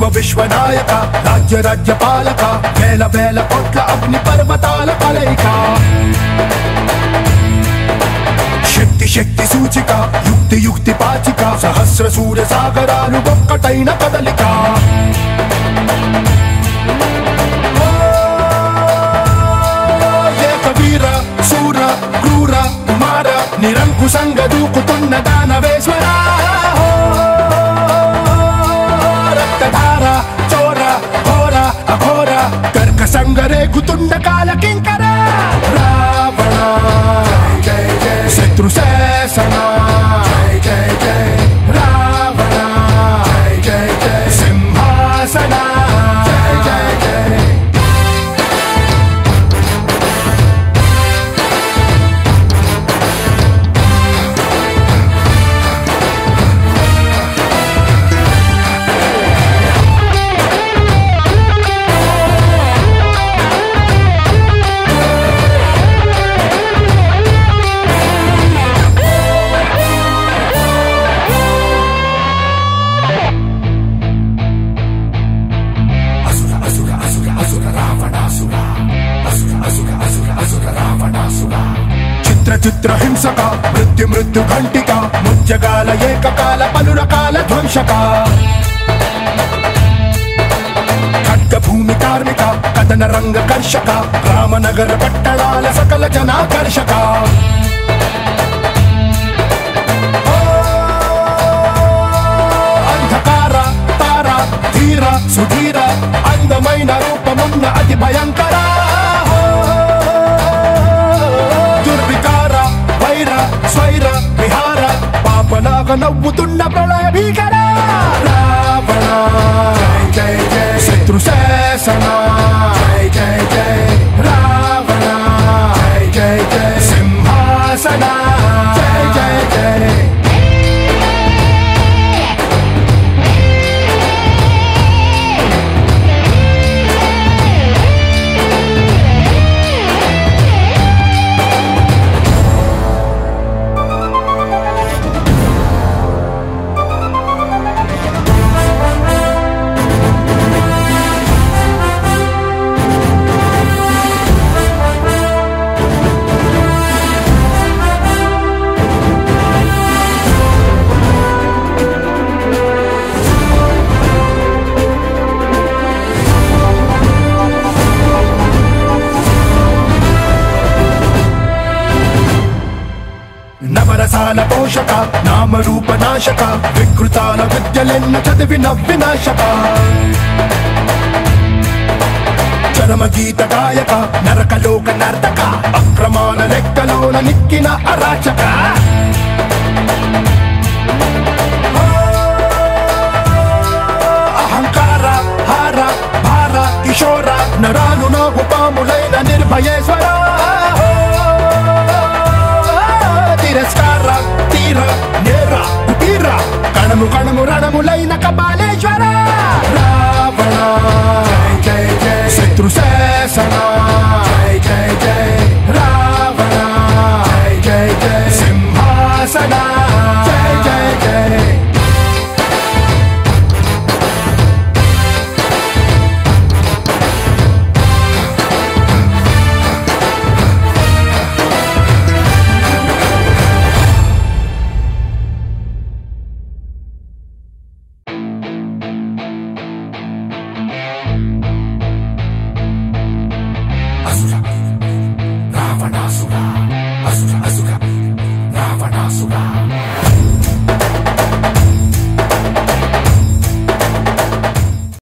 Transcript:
విశ్వనాయక రాజ్య రాజ్య పాలక వేల వేల కోట్ల అగ్ని పర్వతాల కలయిక శక్తి శక్తి సూచిక యుక్తి యుక్తి పాచిక సహస్ర సూర్య సాగరాలు ఒక్కటైన కదలిక ఏక వీర శూర క్రూర కుమార నిరంకుశంగా దూకుతున్న దానవేశ్వర రక్తధార చోర ఘోర అఘోర కర్కసంగ రేగుతున్న కాల కింకర రావణ జై జై శత్రు శాసన జై జై జై రావణ జై జై జై సింహాసన జై జై జై అసుర అసుర అసుర అసుర రావణాసుర అసుర అసుర అసుర అసుర రావణాసుర చిత్ర చిత్ర హింసక మృత్యు మృత్యు ఘంటిక ముత్యకాల ఏకకాల పలు రకాల ధ్వంసక ఖడ్గ భూమి కార్మిక కథన రంగ కర్షక రామనగర పట్టణాల సకల జనాకర్షక అంధకార తార ధీర సుధీర అందమైన రూపమున్న అతి భయంకర దుర్వికార వైర స్వైర విహార పాపలాగా నవ్వుతున్న ప్రళయ భీకర రావణ జై జై జై శత్రు శాసన జై జై జై రావణ జై జై జై సింహాసన జై జై జై నవరసాల పోషక నామరూప నాశక వికృతాల విద్యలెన్న చదివి నవ్వినాశక చరమ గీత గాయక నరకలోక నర్తక అక్రమాల లెక్కలోన నిక్కిన అరాచక అహంకార హార భార కిషోర నరాలు నాగు పాములైన నిర్భయేశ్వర తిరస్కార తీర నేర కుటీర కణము కణము రణములైన కపాలేశ్వర